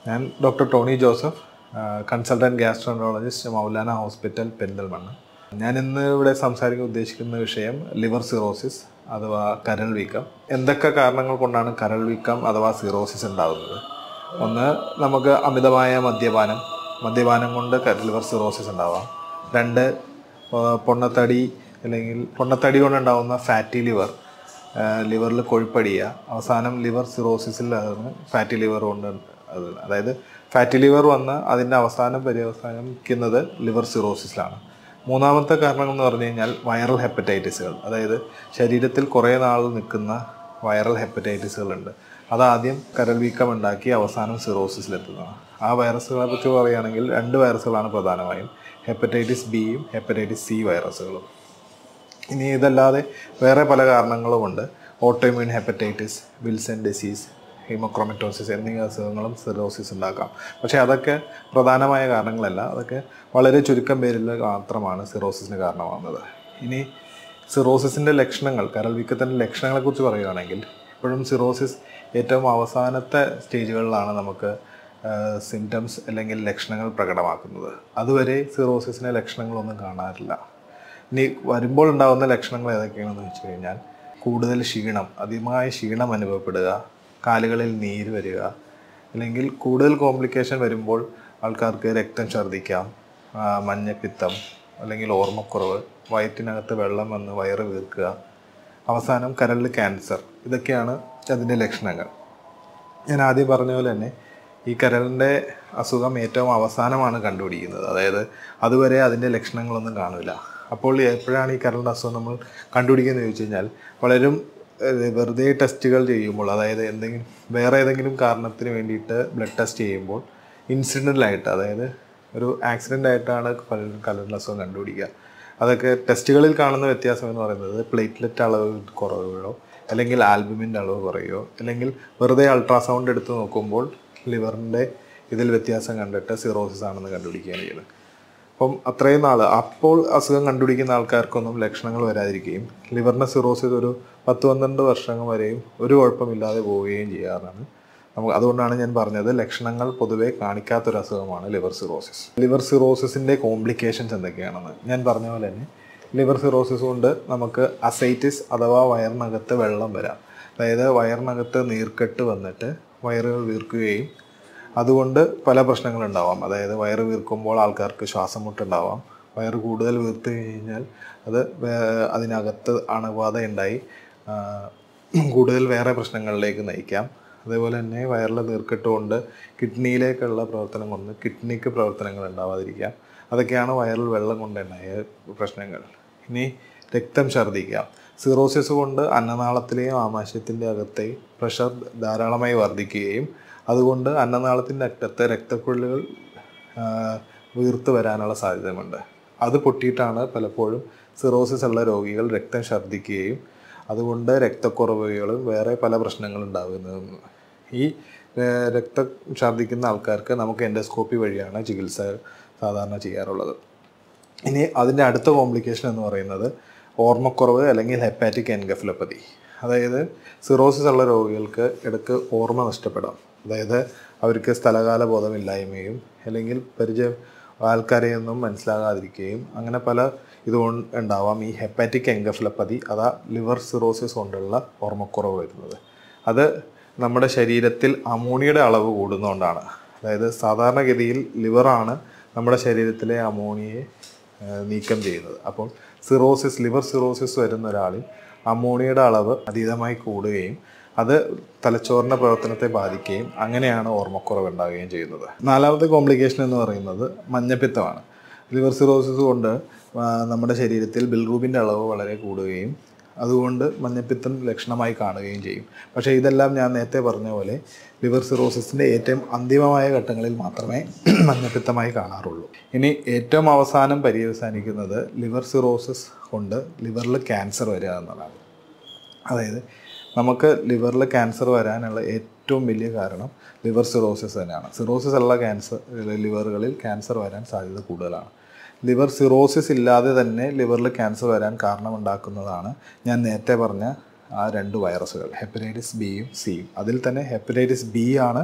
ഞാൻ doctor Tony Joseph consultant gastroenterologist Moulana hospital Perinthalmanna ഞാൻ ഇന്ന് ഇവിടെ സംസാരിക്കാൻ ഉദ്ദേശിക്കുന്ന വിഷയം ലിവർ സിറോസിസ് അഥവാ കരൾ വീക്കം എന്തൊക്കെ കാരണങ്ങൾ കൊണ്ടാണ് കരൾ വീക്കം അഥവാ സിറോസിസ് ഉണ്ടാകുന്നത് ഒന്ന് നമുക്ക് അമിതമായ മദ്യപാനം മദ്യപാനം കൊണ്ട് കരൾ ലിവർ സിറോസിസ് ഉണ്ടാവാം രണ്ട് ആ, പൊണ്ണത്തടി അല്ലെങ്കിൽ പൊണ്ണത്തടി കൊണ്ടുണ്ടാകുന്ന ഫാറ്റി ലിവർ ലിവറിൽ കൊഴുപ്പടിയുക അവസാനം ലിവർ സിറോസിസിലാണ് ഫാറ്റി ലിവർ കൊണ്ട് അത് അതായത് ഫാറ്റി ലിവർ വന്ന് അതിൻ്റെ അവസാനം പര്യവസാനിക്കുന്നത് ലിവർ സിറോസിസിലാണ് മൂന്നാമത്തെ കാരണം എന്ന് പറഞ്ഞു കഴിഞ്ഞാൽ വൈറൽ ഹെപ്പറ്റൈറ്റിസുകൾ അതായത് ശരീരത്തിൽ കുറേ നാൾ നിൽക്കുന്ന വൈറൽ ഹെപ്പറ്റൈറ്റിസുകളുണ്ട് അതാദ്യം കരൾ വീക്കം ഉണ്ടാക്കി അവസാനം സിറോസിസിലെത്തുന്നതാണ് ആ വൈറസുകളെ പറ്റി പറയുകയാണെങ്കിൽ രണ്ട് വൈറസുകളാണ് പ്രധാനമായും ഹെപ്പറ്റൈറ്റിസ് ബിയും ഹെപ്പറ്റൈറ്റിസ് സി വൈറസുകളും ഇനി ഇതല്ലാതെ വേറെ പല കാരണങ്ങളുമുണ്ട് autoimmune hepatitis Wilson disease haemochromatosis എന്നീ അസുഖങ്ങളും സിറോസിസ് ഉണ്ടാക്കാം പക്ഷേ അതൊക്കെ പ്രധാനമായ കാരണങ്ങളല്ല അതൊക്കെ വളരെ ചുരുക്കം പേരിൽ മാത്രമാണ് സിറോസിസിന് കാരണമാകുന്നത് ഇനി സിറോസിസിൻ്റെ ലക്ഷണങ്ങൾ കരൾ വീക്കത്തിൻ്റെ ലക്ഷണങ്ങളെക്കുറിച്ച് പറയുകയാണെങ്കിൽ ഇപ്പോഴും സിറോസിസ് ഏറ്റവും അവസാനത്തെ സ്റ്റേജുകളിലാണ് നമുക്ക് സിംറ്റംസ് അല്ലെങ്കിൽ ലക്ഷണങ്ങൾ പ്രകടമാക്കുന്നത് അതുവരെ സിറോസിസിൻ്റെ ലക്ഷണങ്ങളൊന്നും കാണാറില്ല ഇനി വരുമ്പോൾ ഉണ്ടാകുന്ന ലക്ഷണങ്ങൾ ഏതൊക്കെയാണെന്ന് വെച്ച് കഴിഞ്ഞാൽ കൂടുതൽ ക്ഷീണം അധികമായ ക്ഷീണം അനുഭവപ്പെടുക കാലുകളിൽ നീര് വരിക അല്ലെങ്കിൽ കൂടുതൽ കോംപ്ലിക്കേഷൻ വരുമ്പോൾ ആൾക്കാർക്ക് രക്തം ഛർദ്ദിക്കാം ആ, മഞ്ഞപ്പിത്തം അല്ലെങ്കിൽ ഓർമ്മക്കുറവ് വയറ്റിനകത്ത് വെള്ളം വന്ന് വയറ് വീർക്കുക അവസാനം കരളിൽ ക്യാൻസർ ഇതൊക്കെയാണ് അതിൻ്റെ ലക്ഷണങ്ങൾ ഞാൻ ആദ്യം പറഞ്ഞ പോലെ തന്നെ ഈ കരളിൻ്റെ അസുഖം ഏറ്റവും അവസാനമാണ് കണ്ടുപിടിക്കുന്നത് അതായത് അതുവരെ അതിൻ്റെ ലക്ഷണങ്ങളൊന്നും കാണില്ല അപ്പോൾ എപ്പോഴാണ് ഈ കരളിൻ്റെ അസുഖം നമ്മൾ കണ്ടുപിടിക്കുന്നത് ചോദിച്ചു കഴിഞ്ഞാൽ വളരും ഏഹ്, വെറുതെ ടെസ്റ്റുകൾ ചെയ്യുമ്പോൾ അതായത് എന്തെങ്കിലും വേറെ ഏതെങ്കിലും കാരണത്തിന് വേണ്ടിയിട്ട് ബ്ലഡ് ടെസ്റ്റ് ചെയ്യുമ്പോൾ ഇൻസിഡൻ്റലായിട്ട് അതായത് ഒരു ആക്സിഡൻ്റ് ആയിട്ടാണ് പലരും കരളിൻ്റെ അസുഖം കണ്ടുപിടിക്കുക അതൊക്കെ ടെസ്റ്റുകളിൽ കാണുന്ന വ്യത്യാസം എന്ന് പറയുന്നത് പ്ലേറ്റ്ലെറ്റ് അളവ് കുറവുകളോ അല്ലെങ്കിൽ ആൽബുമിൻ്റെ അളവ് കുറയോ അല്ലെങ്കിൽ വെറുതെ അൾട്രാസൗണ്ട് എടുത്ത് നോക്കുമ്പോൾ ലിവറിൻ്റെ ഇതിൽ വ്യത്യാസം കണ്ടിട്ട് സിറോസിസ് ആണെന്ന് കണ്ടുപിടിക്കുകയാണ് ചെയ്യുന്നത് അപ്പം അത്രയും നാൾ അപ്പോൾ അസുഖം കണ്ടുപിടിക്കുന്ന ആൾക്കാർക്കൊന്നും ലക്ഷണങ്ങൾ വരാതിരിക്കുകയും ലിവറിൻ്റെ സിറോസിസ് ഒരു പത്ത് പന്ത്രണ്ട് വർഷങ്ങൾ വരെയും ഒരു കുഴപ്പമില്ലാതെ പോവുകയും ചെയ്യാറാണ് നമുക്ക് അതുകൊണ്ടാണ് ഞാൻ പറഞ്ഞത് ലക്ഷണങ്ങൾ പൊതുവേ കാണിക്കാത്തൊരു അസുഖമാണ് ലിവർ സിറോസിസ് ലിവർ സിറോസിസിൻ്റെ കോംപ്ലിക്കേഷൻസ് എന്തൊക്കെയാണെന്ന് ഞാൻ പറഞ്ഞ പോലെ തന്നെ ലിവർ സിറോസിസ് കൊണ്ട് നമുക്ക് അസൈറ്റിസ് അഥവാ വയറിനകത്ത് വെള്ളം വരാം അതായത് വയറിനകത്ത് നീർക്കെട്ട് വന്നിട്ട് വയറുകൾ വീർക്കുകയും അതുകൊണ്ട് പല പ്രശ്നങ്ങളുണ്ടാവാം അതായത് വയറ് വീർക്കുമ്പോൾ ആൾക്കാർക്ക് ശ്വാസം മുട്ടുണ്ടാവാം വയറ് കൂടുതൽ വീർത്ത് കഴിഞ്ഞാൽ അത് വേ- അതിനകത്ത് അണുബാധ ഉണ്ടായി ആ, കൂടുതൽ വേറെ പ്രശ്നങ്ങളിലേക്ക് നയിക്കാം അതേപോലെ തന്നെ വയറിൽ നീർക്കെട്ട് കൊണ്ട് കിഡ്നിയിലേക്കുള്ള പ്രവർത്തനം കൊണ്ട് കിഡ്നിക്ക് പ്രവർത്തനങ്ങൾ ഉണ്ടാവാതിരിക്കാം അതൊക്കെയാണ് വയറിൽ വെള്ളം കൊണ്ടുണ്ടായ പ്രശ്നങ്ങൾ ഇനി രക്തം ഛർദ്ദിക്കാം സിറോസിസ് കൊണ്ട് അന്നനാളത്തിലെയും ആമാശയത്തിൻ്റെ അകത്തെ പ്രഷർ ധാരാളമായി വർദ്ധിക്കുകയും അതുകൊണ്ട് അന്നനാളത്തിൻ്റെ അറ്റത്തെ രക്തക്കുഴലുകൾ ആ, വീർത്ത് വരാനുള്ള സാധ്യതയുണ്ട് അത് പൊട്ടിയിട്ടാണ് പലപ്പോഴും സിറോസിസ് ഉള്ള രോഗികൾ രക്തം ഛർദ്ദിക്കുകയും അതുകൊണ്ട് രക്തക്കുറവുകളും വേറെ പല പ്രശ്നങ്ങളും ഉണ്ടാകുന്നതും ഈ ഏ, രക്തം ഛർദ്ദിക്കുന്ന ആൾക്കാർക്ക് നമുക്ക് എൻഡോസ്കോപ്പി വഴിയാണ് ചികിത്സ സാധാരണ ചെയ്യാറുള്ളത് ഇനി അതിൻ്റെ അടുത്ത കോംപ്ലിക്കേഷൻ എന്ന് പറയുന്നത് ഓർമ്മക്കുറവ് അല്ലെങ്കിൽ ഹെപ്പാറ്റിക് എൻകഫലപ്പതി അതായത് സിറോസിസ് ഉള്ള രോഗികൾക്ക് ഇടയ്ക്ക് ഓർമ്മ നഷ്ടപ്പെടാം അതായത് അവർക്ക് സ്ഥലകാല ബോധമില്ലായ്മയും അല്ലെങ്കിൽ പരിചയം ആൾക്കാരെയൊന്നും മനസ്സിലാകാതിരിക്കുകയും അങ്ങനെ പല ഇതുകൊണ്ട് ഉണ്ടാവാം ഈ ഹെപ്പാറ്റിക് എൻകഫലപ്പതി അതാ ലിവർ സിറോസിസ് കൊണ്ടുള്ള ഓർമ്മക്കുറവ് വരുന്നത് അത് നമ്മുടെ ശരീരത്തിൽ അമോണിയയുടെ അളവ് കൂടുന്നതുകൊണ്ടാണ് അതായത് സാധാരണഗതിയിൽ ലിവറാണ് നമ്മുടെ ശരീരത്തിലെ അമോണിയയെ ഏഹ് നീക്കം ചെയ്യുന്നത് അപ്പോൾ സിറോസിസ് ലിവർ സിറോസിസ് വരുന്ന ഒരാളിൽ അമോണിയയുടെ അളവ് അതീതമായി കൂടുകയും അത് തലച്ചോറിൻ്റെ പ്രവർത്തനത്തെ ബാധിക്കുകയും അങ്ങനെയാണ് ഓർമ്മക്കുറവ് ഉണ്ടാവുകയും ചെയ്യുന്നത് നാലാമത്തെ കോംപ്ലിക്കേഷൻ എന്ന് പറയുന്നത് മഞ്ഞപ്പിത്തമാണ് ലിവർ സിറോസിസ് കൊണ്ട് ആ, നമ്മുടെ ശരീരത്തിൽ ബിൽറൂബിൻ്റെ അളവ് വളരെ കൂടുകയും അതുകൊണ്ട് മഞ്ഞപ്പിത്തം ലക്ഷണമായി കാണുകയും ചെയ്യും പക്ഷേ ഇതെല്ലാം ഞാൻ നേരത്തെ പറഞ്ഞ പോലെ ലിവർ സിറോസിസിൻ്റെ ഏറ്റവും അന്തിമമായ ഘട്ടങ്ങളിൽ മാത്രമേ മഞ്ഞപ്പിത്തമായി കാണാറുള്ളൂ ഇനി ഏറ്റവും അവസാനം പര്യവസാനിക്കുന്നത് ലിവർ സിറോസിസ് കൊണ്ട് ലിവറിൽ ക്യാൻസർ വരിക എന്നതാണ് അതായത് നമുക്ക് ലിവറിൽ ക്യാൻസർ വരാനുള്ള ഏറ്റവും വലിയ കാരണം ലിവർ സിറോസിസ് തന്നെയാണ് സിറോസിസ് ഉള്ള ക്യാൻസർ ലിവറുകളിൽ ക്യാൻസർ വരാൻ സാധ്യത കൂടുതലാണ് ലിവർ സിറോസിസ് ഇല്ലാതെ തന്നെ ലിവറിൽ ക്യാൻസർ വരാൻ കാരണമുണ്ടാക്കുന്നതാണ് ഞാൻ നേരത്തെ പറഞ്ഞ ആ രണ്ട് വൈറസുകൾ ഹെപ്പറ്റൈറ്റിസ് ബിയും സിയും അതിൽ തന്നെ ഹെപ്പറ്റൈറ്റിസ് ബി ആണ്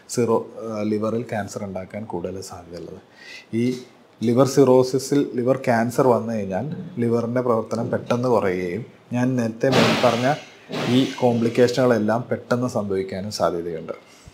സിറോ ലിവറിൽ ക്യാൻസർ ഉണ്ടാക്കാൻ കൂടുതൽ സാധ്യതയുള്ളത് ഈ ലിവർ സിറോസിസിൽ ലിവർ ക്യാൻസർ വന്നു കഴിഞ്ഞാൽ ലിവറിൻ്റെ പ്രവർത്തനം പെട്ടെന്ന് കുറയുകയും ഞാൻ നേരത്തെ മേൽ പറഞ്ഞ ഈ കോംപ്ലിക്കേഷനുകളെല്ലാം പെട്ടെന്ന് സംഭവിക്കാനും സാധ്യതയുണ്ട്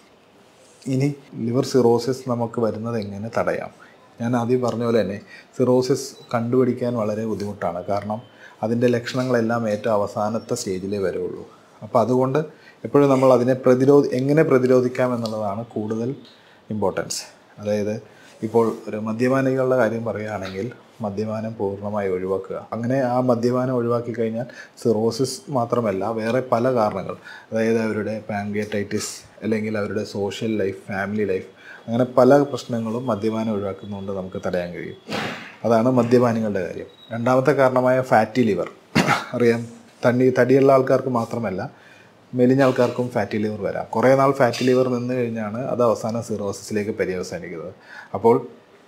ഇനി ലിവർ സിറോസിസ് നമുക്ക് വരുന്നത് എങ്ങനെ തടയാം ഞാൻ ആദ്യം പറഞ്ഞ പോലെ തന്നെ സിറോസിസ് കണ്ടുപിടിക്കാൻ വളരെ ബുദ്ധിമുട്ടാണ് കാരണം അതിൻ്റെ ലക്ഷണങ്ങളെല്ലാം ഏറ്റവും അവസാനത്തെ സ്റ്റേജിലേ വരുള്ളൂ അപ്പോൾ അതുകൊണ്ട് എപ്പോഴും നമ്മൾ അതിനെ പ്രതിരോധി എങ്ങനെ പ്രതിരോധിക്കാം എന്നുള്ളതാണ് കൂടുതൽ ഇമ്പോർട്ടൻസ് അതായത് ഇപ്പോൾ ഒരു മദ്യപാനികളുടെ കാര്യം പറയുകയാണെങ്കിൽ മദ്യപാനം പൂർണ്ണമായി ഒഴിവാക്കുക അങ്ങനെ ആ മദ്യപാനം ഒഴിവാക്കി കഴിഞ്ഞാൽ സിറോസിസ് മാത്രമല്ല വേറെ പല കാരണങ്ങൾ അതായത് അവരുടെ പാൻഗേറ്റൈറ്റിസ് അല്ലെങ്കിൽ അവരുടെ സോഷ്യൽ ലൈഫ് ഫാമിലി ലൈഫ് അങ്ങനെ പല പ്രശ്നങ്ങളും മദ്യപാനം ഒഴിവാക്കുന്നതുകൊണ്ട് നമുക്ക് തടയാൻ കഴിയും അതാണ് മദ്യപാനികളുടെ കാര്യം രണ്ടാമത്തെ കാരണമായ ഫാറ്റി ലിവർ അറിയാം തണ്ണി തടിയുള്ള ആൾക്കാർക്ക് മാത്രമല്ല മെലിഞ്ഞ ആൾക്കാർക്കും ഫാറ്റി ലിവർ വരാം കുറേ നാൾ ഫാറ്റി ലിവർ നിന്ന് കഴിഞ്ഞാണ് അത് അവസാനം സിറോസിസിലേക്ക് പര്യവസാനിക്കുന്നത് അപ്പോൾ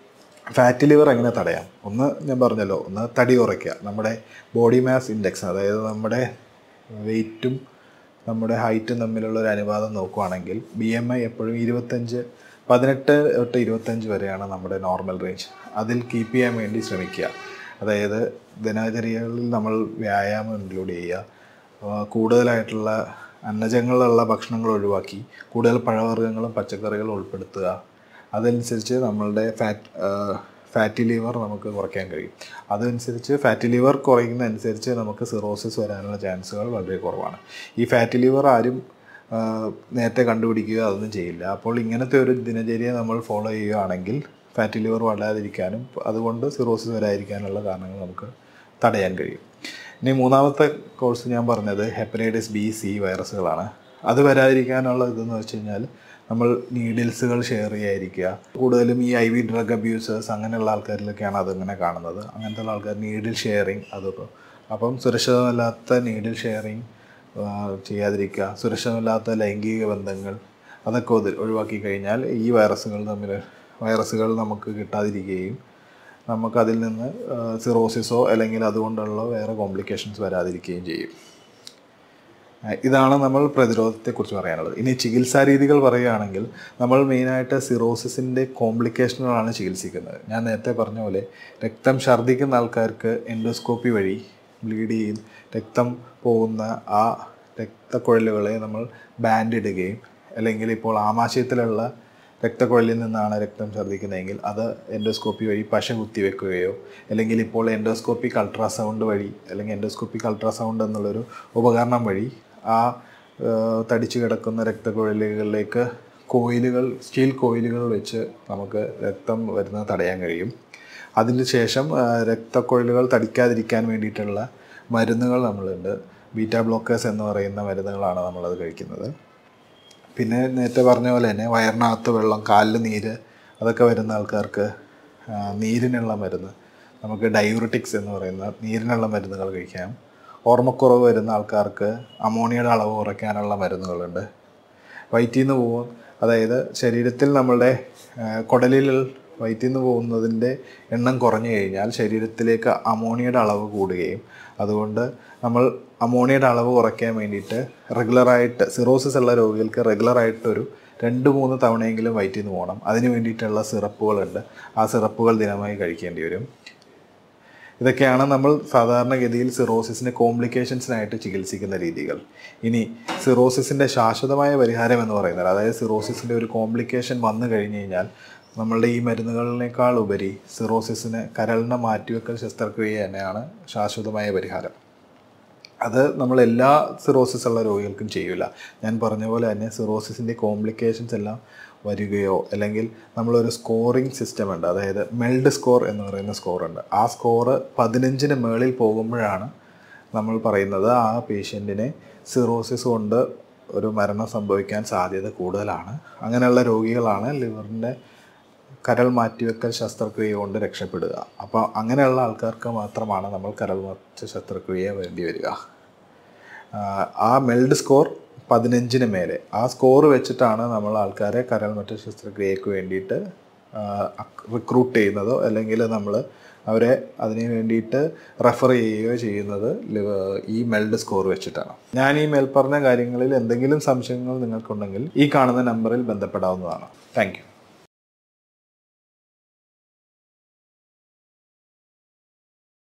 ഫാറ്റി ലിവർ എങ്ങനെ തടയാം ഒന്ന് ഞാൻ പറഞ്ഞല്ലോ ഒന്ന് തടി കുറയ്ക്കുക നമ്മുടെ ബോഡി മാസ് ഇൻഡെക്സ് അതായത് നമ്മുടെ വെയിറ്റും നമ്മുടെ ഹൈറ്റും തമ്മിലുള്ള ഒരു അനുപാതം നോക്കുവാണെങ്കിൽ ബി എം ഐ എപ്പോഴും ഇരുപത്തഞ്ച് പതിനെട്ട് തൊട്ട് ഇരുപത്തഞ്ച് വരെയാണ് നമ്മുടെ നോർമൽ റേഞ്ച് അതിൽ കീപ്പ് ചെയ്യാൻ വേണ്ടി ശ്രമിക്കുക അതായത് ദിനചര്യകളിൽ നമ്മൾ വ്യായാമം ഇൻക്ലൂഡ് ചെയ്യുക ആ, കൂടുതലായിട്ടുള്ള അന്നജങ്ങളുള്ള ഭക്ഷണങ്ങൾ ഒഴിവാക്കി കൂടുതൽ പഴവർഗ്ഗങ്ങളും പച്ചക്കറികളും ഉൾപ്പെടുത്തുക അതനുസരിച്ച് നമ്മളുടെ ഫാറ്റ് ഫാറ്റി ലിവർ നമുക്ക് കുറയ്ക്കാൻ കഴിയും അതനുസരിച്ച് ഫാറ്റി ലിവർ കുറയുന്നതനുസരിച്ച് നമുക്ക് സിറോസിസ് വരാനുള്ള ചാൻസുകൾ വളരെ കുറവാണ് ഈ ഫാറ്റി ലിവർ ആരും ആ, നേരത്തെ കണ്ടുപിടിക്കുക അതൊന്നും ചെയ്യില്ല അപ്പോൾ ഇങ്ങനത്തെ ഒരു ദിനചര്യ നമ്മൾ ഫോളോ ചെയ്യുകയാണെങ്കിൽ ഫാറ്റി ലിവർ വളരാതിരിക്കാനും അതുകൊണ്ട് സിറോസിസ് വരാതിരിക്കാനുള്ള കാരണങ്ങൾ നമുക്ക് തടയാൻ കഴിയും ഇനി മൂന്നാമത്തെ കോഴ്സ് ഞാൻ പറഞ്ഞത് ഹെപ്പറ്റൈറ്റിസ് ബി സി വൈറസുകളാണ് അത് വരാതിരിക്കാനുള്ള ഇതെന്ന് വെച്ച് കഴിഞ്ഞാൽ നമ്മൾ നീഡിൽസുകൾ ഷെയർ ചെയ്യാതിരിക്കുക കൂടുതലും ഈ ഐ വി ഡ്രഗ് അബ്യൂസേഴ്സ് അങ്ങനെയുള്ള ആൾക്കാരിലൊക്കെയാണ് അതിങ്ങനെ കാണുന്നത് അങ്ങനത്തെ ഉള്ള ആൾക്കാർ നീഡിൽ ഷെയറിങ് അതൊക്കെ അപ്പം സുരക്ഷിതമല്ലാത്ത നീഡിൽ ഷെയറിങ് ചെയ്യാതിരിക്കുക സുരക്ഷിതമല്ലാത്ത ലൈംഗിക ബന്ധങ്ങൾ അതൊക്കെ ഒതി- ഒഴിവാക്കി കഴിഞ്ഞാൽ ഈ വൈറസുകൾ തമ്മിൽ വൈറസുകൾ നമുക്ക് കിട്ടാതിരിക്കുകയും നമുക്കതിൽ നിന്ന് സിറോസിസോ അല്ലെങ്കിൽ അതുകൊണ്ടുള്ള വേറെ കോംപ്ലിക്കേഷൻസ് വരാതിരിക്കുകയും ചെയ്യും ആ, ഇതാണ് നമ്മൾ പ്രതിരോധത്തെക്കുറിച്ച് പറയാനുള്ളത് ഇനി ചികിത്സാ രീതികൾ പറയുകയാണെങ്കിൽ നമ്മൾ മെയിനായിട്ട് സിറോസിസിൻ്റെ കോംപ്ലിക്കേഷനുകളാണ് ചികിത്സിക്കുന്നത് ഞാൻ നേരത്തെ പറഞ്ഞ പോലെ രക്തം ഛർദ്ദിക്കുന്ന ആൾക്കാർക്ക് എൻഡോസ്കോപ്പി വഴി ബ്ലീഡ് ചെയ്ത് രക്തം പോകുന്ന ആ രക്തക്കുഴലുകളെ നമ്മൾ ബാൻഡ് ഇടുകയും അല്ലെങ്കിൽ ഇപ്പോൾ ആമാശയത്തിലുള്ള രക്തക്കുഴലിൽ നിന്നാണ് രക്തം ഛർദ്ദിക്കുന്നതെങ്കിൽ അത് എൻഡോസ്കോപ്പി വഴി പശ കുത്തിവെക്കുകയോ അല്ലെങ്കിൽ ഇപ്പോൾ എൻഡോസ്കോപ്പിക് അൾട്രാസൗണ്ട് വഴി അല്ലെങ്കിൽ എൻഡോസ്കോപ്പിക് അൾട്രാസൗണ്ട് എന്നുള്ളൊരു ഉപകരണം വഴി ആ ആ, തടിച്ചു കിടക്കുന്ന രക്തക്കുഴലുകളിലേക്ക് കോയിലുകൾ സ്റ്റീൽ കോയിലുകൾ വെച്ച് നമുക്ക് രക്തം വരുന്നത് തടയാൻ കഴിയും അതിന് ശേഷം ആ, രക്തക്കുഴലുകൾ തടിക്കാതിരിക്കാൻ വേണ്ടിയിട്ടുള്ള മരുന്നുകൾ നമ്മളുണ്ട് ബീറ്റ ബ്ലോക്കേഴ്സ് എന്ന് പറയുന്ന മരുന്നുകളാണ് നമ്മളത് കഴിക്കുന്നത് പിന്നെ നേരത്തെ പറഞ്ഞ പോലെ തന്നെ വയറിനകത്ത് വെള്ളം കാലിൽ നീര് അതൊക്കെ വരുന്ന ആൾക്കാർക്ക് ആ, നീരിനുള്ള മരുന്ന് നമുക്ക് ഡയൂറിറ്റിക്സ് എന്ന് പറയുന്ന നീരിനുള്ള മരുന്നുകൾ കഴിക്കാം ഓർമ്മക്കുറവ് വരുന്ന ആൾക്കാർക്ക് അമോണിയയുടെ അളവ് കുറയ്ക്കാനുള്ള മരുന്നുകളുണ്ട് വയറ്റിൽ നിന്ന് പോകും അതായത് ശരീരത്തിൽ നമ്മളുടെ ആ, കുടലിൽ വയറ്റിൽ നിന്ന് പോകുന്നതിൻ്റെ എണ്ണം കുറഞ്ഞു കഴിഞ്ഞാൽ ശരീരത്തിലേക്ക് അമോണിയയുടെ അളവ് കൂടുകയും അതുകൊണ്ട് നമ്മൾ അമോണിയയുടെ അളവ് കുറയ്ക്കാൻ വേണ്ടിയിട്ട് റെഗുലറായിട്ട് സിറോസിസ് ഉള്ള രോഗികൾക്ക് റെഗുലറായിട്ടൊരു രണ്ട് മൂന്ന് തവണയെങ്കിലും വയറ്റിൽ നിന്ന് പോകണം അതിന് വേണ്ടിയിട്ടുള്ള സിറപ്പുകളുണ്ട് ആ സിറപ്പുകൾ ദിനമായി കഴിക്കേണ്ടി വരും ഇതൊക്കെയാണ് നമ്മൾ സാധാരണഗതിയിൽ സിറോസിസിൻ്റെ കോംപ്ലിക്കേഷൻസിനായിട്ട് ചികിത്സിക്കുന്ന രീതികൾ ഇനി സിറോസിസിൻ്റെ ശാശ്വതമായ പരിഹാരം എന്ന് പറയുന്നത് അതായത് സിറോസിസിൻ്റെ ഒരു കോംപ്ലിക്കേഷൻ വന്നു കഴിഞ്ഞ് കഴിഞ്ഞാൽ നമ്മളുടെ ഈ മരുന്നുകളിനേക്കാൾ ഉപരി സിറോസിസിന് കരളിനെ മാറ്റിവെക്കൽ ശസ്ത്രക്രിയ തന്നെയാണ് ശാശ്വതമായ പരിഹാരം അത് നമ്മൾ എല്ലാ സിറോസിസ് ഉള്ള രോഗികൾക്കും ചെയ്യില്ല ഞാൻ പറഞ്ഞ പോലെ തന്നെ സിറോസിസിൻ്റെ കോംപ്ലിക്കേഷൻസ് എല്ലാം വരികയോ അല്ലെങ്കിൽ നമ്മളൊരു സ്കോറിംഗ് സിസ്റ്റം ഉണ്ട് അതായത് മെൽഡ് സ്കോർ എന്ന് പറയുന്ന സ്കോർ ഉണ്ട് ആ സ്കോറ് പതിനഞ്ചിന് മേളിൽ പോകുമ്പോഴാണ് നമ്മൾ പറയുന്നത് ആ പേഷ്യൻറ്റിനെ സിറോസിസ് കൊണ്ട് ഒരു മരണം സംഭവിക്കാൻ സാധ്യത കൂടുതലാണ് അങ്ങനെയുള്ള രോഗികളാണ് ലിവറിൻ്റെ കരൾ മാറ്റിവെക്കൽ ശസ്ത്രക്രിയ കൊണ്ട് രക്ഷപ്പെടുക അപ്പോൾ അങ്ങനെയുള്ള ആൾക്കാർക്ക് മാത്രമാണ് നമ്മൾ കരൾ മാറ്റ ശസ്ത്രക്രിയ വേണ്ടി വരിക ആഹ് ആ മെൽഡ് സ്കോർ പതിനഞ്ചിന് മേലെ ആ സ്കോർ വെച്ചിട്ടാണ് നമ്മൾ ആൾക്കാരെ കരൾ മാറ്റ ശസ്ത്രക്രിയക്ക് വേണ്ടിയിട്ട് റിക്രൂട്ട് ചെയ്യുന്നതോ അല്ലെങ്കിൽ നമ്മൾ അവരെ അതിന് വേണ്ടിയിട്ട് റെഫർ ചെയ്യുകയോ ചെയ്യുന്നത് ലിവ- ഈ മെൽഡ് സ്കോർ വെച്ചിട്ടാണ് ഞാൻ ഈ മേൽപ്പറഞ്ഞ കാര്യങ്ങളിൽ എന്തെങ്കിലും സംശയങ്ങൾ നിങ്ങൾക്കുണ്ടെങ്കിൽ ഈ കാണുന്ന നമ്പറിൽ ബന്ധപ്പെടാവുന്നതാണ് താങ്ക്